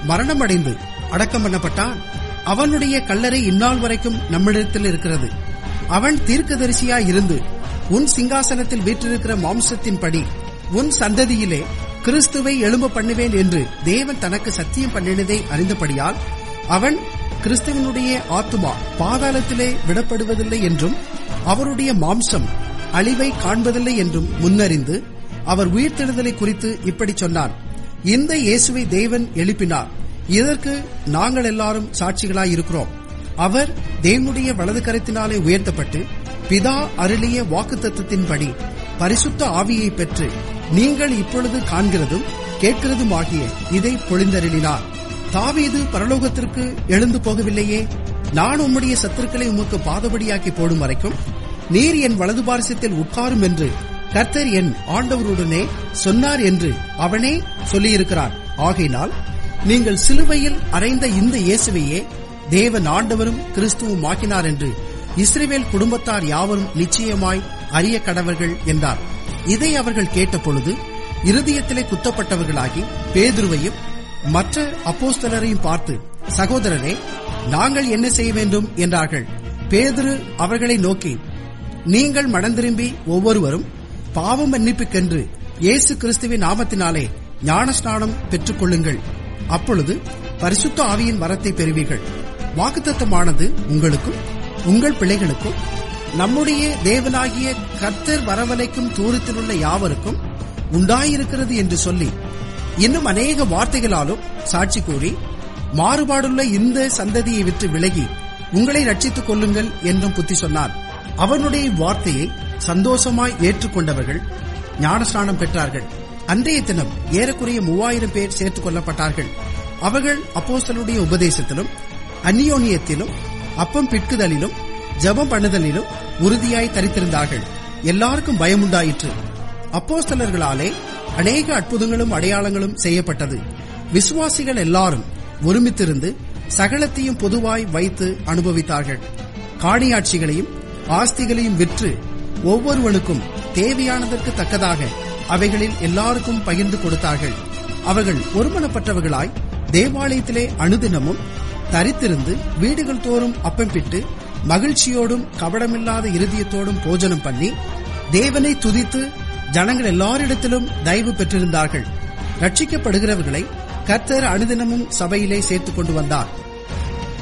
மரணமடைந்து அடக்கம் பண்ணப்பட்டான் அவனுடைய கல்லறை இந்நாள் வரைக்கும் நம்மிடத்தில் இருக்கிறது அவன் தீர்க்கதரிசியாய் இருந்து உன் சிங்காசனத்தில் வீற்றிருக்கிற மாம்சத்தின்படி உன் சந்ததியிலே கிறிஸ்துவை எழும்ப பண்ணுவேன் என்று தேவன் தனக்கு சத்தியம் பண்ணினதை அறிந்தபடியால் அவன் கிறிஸ்துவனுடைய ஆத்துமா பாதாளத்திலே விடப்படுவதில்லை என்றும் அவருடைய மாம்சம் அழிவை காண்பதில்லை என்றும் முன்னறிந்து அவர் உயிர்த்தெழுதலை குறித்து இப்படி சொன்னார் இந்த இயேசுவை தேவன் எழுப்பினார் இதற்கு நாங்கள் எல்லாரும் சாட்சிகளாய் இருக்கிறோம் அவர் தேவனுடைய வலது கரத்தினாலே உயர்த்தப்பட்டு பிதா அருளிய வாக்குத்தத்தின்படி பரிசுத்த ஆவியை பெற்று நீங்கள் இப்பொழுது காண்கிறதும் கேட்கிறதுமாகிய இதை பொழிந்தருளினார் தாவீது பரலோகத்திற்கு எழுந்து போகவில்லையே நான் உம்முடைய சத்துருக்களை உமக்கு பாதபடியாக்கி போடும் வரைக்கும் நீர் என் வலது பாரசத்தில் உட்காரும் என்று கர்த்தர் என் ஆண்டவருடனே சொன்னார் என்று அவனே சொல்லியிருக்கிறார் ஆகையினால் நீங்கள் சிலுவையில் அறைந்த இந்த இயேசுவையே தேவன் ஆண்டவரும் கிறிஸ்துவும் ஆக்கினார் என்று இஸ்ரேவேல் குடும்பத்தார் யாவரும் நிச்சயமாய் அறிய கடவர்கள் என்றார் இதை அவர்கள் கேட்டபொழுது இருதயத்திலே குத்தப்பட்டவர்களாகி பேதுருவையும் மற்ற அப்போஸ்தலரையும் பார்த்து சகோதரரே நாங்கள் என்ன செய்ய வேண்டும் என்றார்கள் பேதுரு அவர்களை நோக்கி நீங்கள் மனந்திரும்பி ஒவ்வொருவரும் பாவம் மன்னிப்புக்கென்று இயேசு கிறிஸ்துவின் நாமத்தினாலே ஞானஸ்நானம் பெற்றுக் கொள்ளுங்கள் அப்பொழுது பரிசுத்த ஆவியின் வரத்தை பெறுவீர்கள் வாக்குத்தத்தமானது உங்களுக்கும் உங்கள் பிள்ளைகளுக்கும் நம்முடைய தேவனாகிய கர்த்தர் வரவழைக்கும் தூரத்தில் உள்ள யாவருக்கும் உண்டாயிருக்கிறது என்று சொல்லி இன்னும் அநேக வார்த்தைகளாலும் சாட்சி கூறி மாறுபாடுள்ள இந்த சந்ததியை விட்டு விலகி உங்களை ரட்சித்துக் கொள்ளுங்கள் என்றும் புத்தி சொன்னார் அவனுடைய வார்த்தையை சந்தோஷமாய் ஏற்றுக்கொண்டவர்கள் ஞானஸ்நானம் பெற்றார்கள் அன்றைய தினம் ஏறக்குறைய மூவாயிரம் பேர் சேர்த்துக் கொள்ளப்பட்டார்கள் அவர்கள் அப்போஸ்தலருடைய உபதேசத்திலும் அந்நியோனியத்திலும் அப்பம் பிட்குதலிலும் ஜெபம் பண்ணுதலிலும் உறுதியாய் தரித்திருந்தார்கள் எல்லாருக்கும் பயமுண்டாயிற்று அப்போஸ்தலர்களாலே அநேக அற்புதங்களும் அடையாளங்களும் செய்யப்பட்டது விசுவாசிகள் எல்லாரும் ஒருமித்திருந்து சகலத்தையும் பொதுவாய் வைத்து அனுபவித்தார்கள் காணியாட்சிகளையும் ஆஸ்திகளையும் விற்று ஒவ்வொருவனுக்கும் தேவையானதற்கு தக்கதாக அவைகளில் எல்லாருக்கும் பகிர்ந்து கொடுத்தார்கள் அவர்கள் ஒருமனப்பட்டவர்களாய் தேவாலயத்திலே அனுதினமும் தரித்திருந்து வீடுகள் தோறும் அப்பம்பிட்டு மகிழ்ச்சியோடும் கபடமில்லாத இருதயத்தோடும் போஜனம் பண்ணி தேவனை துதித்து ஜனங்கள் எல்லாரிடத்திலும் தயவு பெற்றிருந்தார்கள் ரட்சிக்கப்படுகிறவர்களை கர்த்தர் அனுதினமும் சபையிலே சேர்த்துக் கொண்டு வந்தார்